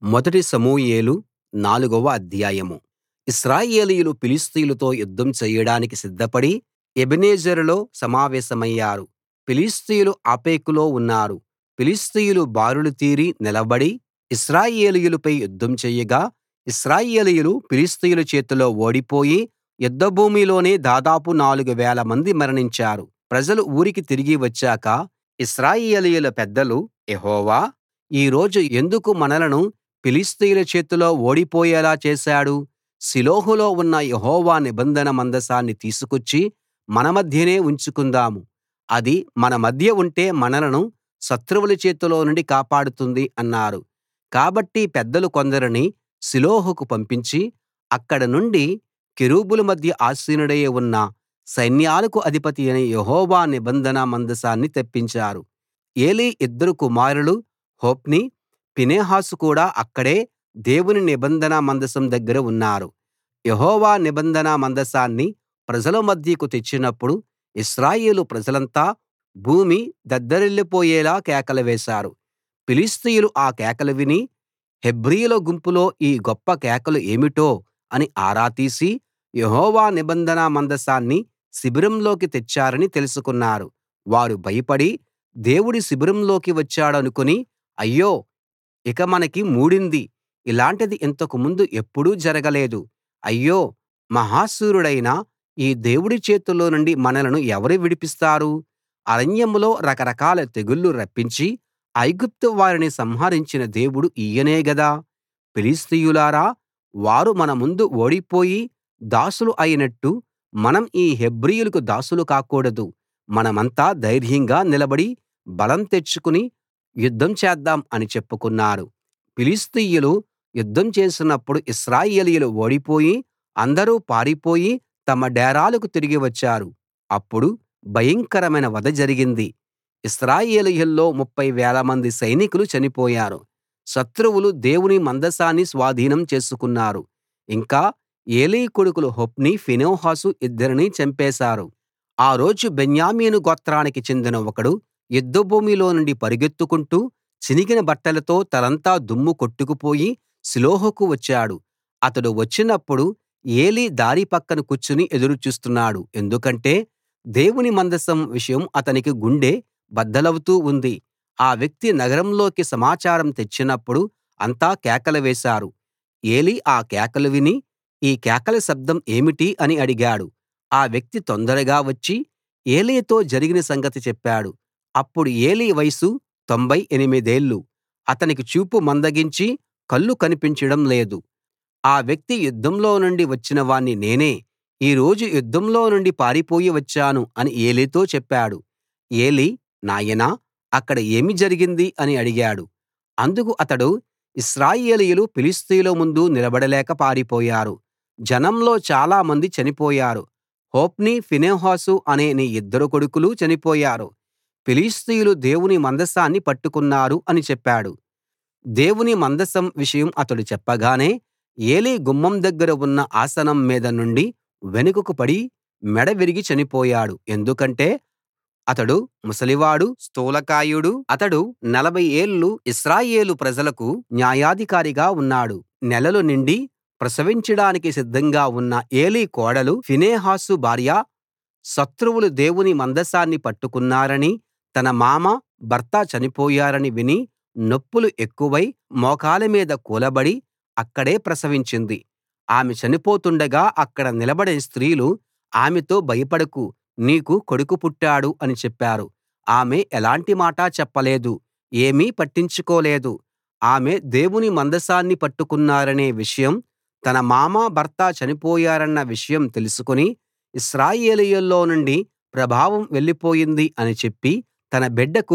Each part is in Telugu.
మొదటి సమూయేలు నాలుగవ అధ్యాయం ఇశ్రాయేలీయులు ఫిలిష్తీయులతో యుద్ధం చెయ్యడానికి సిద్ధపడి ఎబెనెజరులో సమావేశమయ్యారు ఫిలిష్తీయులు ఆఫెకులో ఉన్నారు ఫిలిష్తీయులు బారులు తీరి నిలబడి ఇశ్రాయేలీయులపై యుద్ధం చెయ్యగా ఇశ్రాయేలీయులు ఫిలిష్తీయుల చేతిలో ఓడిపోయి యుద్ధభూమిలోనే దాదాపు నాలుగు వేలమంది మరణించారు ప్రజలు ఊరికి తిరిగి వచ్చాక ఇశ్రాయేలీయుల పెద్దలు యెహోవా ఈ రోజు ఎందుకు మనలను ఫిలిష్తీయుల చేతిలో ఓడిపోయేలా చేశాడు షిలోహులో ఉన్న యెహోవా నిబంధన మందసాన్ని తీసుకొచ్చి మన మధ్యనే ఉంచుకుందాం అది మన మధ్య ఉంటే మనలను శత్రువుల చేతిలో నుండి కాపాడుతుంది అన్నారు కాబట్టి పెద్దలు కొందరిని షిలోహుకు పంపించి అక్కడ నుండి కెరూబుల మధ్య ఆసీనుడై ఉన్న సైన్యాలకు అధిపతియైన యెహోవా నిబంధన మందసాన్ని తెప్పించారు ఏలీ ఇద్దరు కుమారులు హొఫ్నీ ఫీనెహాసు కూడా అక్కడే దేవుని నిబంధన మందసం దగ్గర ఉన్నారు యెహోవా నిబంధన మందసాన్ని ప్రజల మధ్యకు తెచ్చినప్పుడు ఇశ్రాయేలు ప్రజలంతా భూమి దద్దరిల్లిపోయేలా కేకలు వేశారు ఫిలిష్తీయులు ఆ కేకలు విని హెబ్రీయుల గుంపులో ఈ గొప్ప కేకలు ఏమిటో అని ఆరా తీసి యెహోవా నిబంధన మందసాన్ని శిబిరంలోకి తెచ్చారని తెలుసుకున్నారు వారు భయపడి దేవుడు శిబిరంలోకి వచ్చాడనుకుని అయ్యో ఇక మనకి మూడింది ఇలాంటిది ఇంతకు ముందు ఎప్పుడూ జరగలేదు అయ్యో మహాశూరుడైన ఈ దేవుడి చేతిలో నుండి మనలను ఎవరు విడిపిస్తారు అరణ్యంలో రకరకాల తెగుళ్లు రప్పించి ఐగుప్తు వారిని సంహరించిన దేవుడు ఈయనే గదా ఫిలిష్తీయులారా వారు మన ముందు ఓడిపోయి దాసులు అయినట్టు మనం ఈ హెబ్రీయులకు దాసులు కాకూడదు మనమంతా ధైర్యంగా నిలబడి బలం తెచ్చుకుని యుద్ధం చేద్దాం అని చెప్పుకున్నారు ఫిలిష్తీయులు యుద్ధం చేసినప్పుడు ఇశ్రాయేలీయులు ఓడిపోయి అందరూ పారిపోయి తమ డేరాలకు తిరిగి వచ్చారు అప్పుడు భయంకరమైన వధ జరిగింది ఇశ్రాయేలీయుల్లో ముప్ఫై వేలమంది సైనికులు చనిపోయారు శత్రువులు దేవుని మందసాన్ని స్వాధీనం చేసుకున్నారు ఇంకా ఏలీ కొడుకులు హొఫ్నీ ఫీనెహాసు ఇద్దరిని చంపేశారు ఆ రోజు బెన్యామీను గోత్రానికి చెందిన ఒకడు యుద్ధభూమిలో నుండి పరుగెత్తుకుంటూ చినిగిన బట్టలతో తలంతా దుమ్ము కొట్టుకుపోయి షిలోహుకు వచ్చాడు అతడు వచ్చినప్పుడు ఏలీ దారి పక్కన కూర్చుని ఎదురు చూస్తున్నాడు ఎందుకంటే దేవుని మందసం విషయం అతనికి గుండె బద్దలవుతూ ఉంది ఆ వ్యక్తి నగరంలోకి సమాచారం తెచ్చినప్పుడు అంతా కేకలు వేశారు ఏలీ ఆ కేకలు విని ఈ కేకల శబ్దం ఏమిటి అని అడిగాడు ఆ వ్యక్తి తొందరగా వచ్చి ఏలీతో జరిగిన సంగతి చెప్పాడు అప్పుడు ఏలీ వయసు తొంభై ఎనిమిదేళ్లు అతనికి చూపు మందగించి కళ్ళు కనిపించడం లేదు ఆ వ్యక్తి యుద్ధంలో నుండి వచ్చిన వాణ్ణి నేనే ఈ రోజు యుద్ధంలో నుండి పారిపోయి వచ్చాను అని ఏలీతో చెప్పాడు ఏలీ నాయనా అక్కడ ఏమి జరిగింది అని అడిగాడు అందుకు అతడు ఇశ్రాయేలీయులు ఫిలిష్తీయుల ముందు నిలబడలేక పారిపోయారు జనంలో చాలా మంది చనిపోయారు హొఫ్నీ ఫీనెహాసు అనే నీ ఇద్దరు కొడుకులూ చనిపోయారు ఫిలిష్తీయులు దేవుని మందసాన్ని పట్టుకున్నారు అని చెప్పాడు దేవుని మందసం విషయం అతడు చెప్పగానే ఏలీ గుమ్మం దగ్గర ఉన్న ఆసనం మీద నుండి వెనుకకు పడి మెడ విరిగి చనిపోయాడు ఎందుకంటే అతడు ముసలివాడు స్థూలకాయుడు అతడు నలభై ఏళ్ళు ఇశ్రాయేలు ప్రజలకు న్యాయాధికారిగా ఉన్నాడు నెలలు నిండి ప్రసవించడానికి సిద్ధంగా ఉన్న ఏలీ కోడలు ఫీనెహాసు భార్య శత్రువులు దేవుని మందసాన్ని పట్టుకున్నారని తన మామ భర్త చనిపోయారని విని నొప్పులు ఎక్కువై మోకాళ్ళ మీద కూలబడి అక్కడే ప్రసవించింది ఆమె చనిపోతుండగా అక్కడ నిలబడిన స్త్రీలు ఆమెతో భయపడకు నీకు కొడుకు పుట్టాడు అని చెప్పారు ఆమె ఎలాంటి మాటా చెప్పలేదు ఏమీ పట్టించుకోలేదు ఆమె దేవుని మందసాన్ని పట్టుకున్నారనే విషయం తన మామ భర్త చనిపోయారన్న విషయం తెలుసుకుని ఇశ్రాయేలీయుల్లో నుండి ప్రభావం వెళ్ళిపోయింది అని చెప్పి తన బిడ్డకు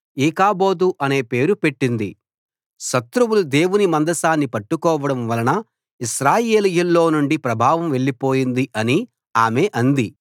ఈకాబోదు అనే పేరు పెట్టింది శత్రువులు దేవుని మందసాన్ని పట్టుకోవడం వలన ఇశ్రాయేలీయుల్లో నుండి ప్రభావం వెళ్ళిపోయింది అని ఆమె అంది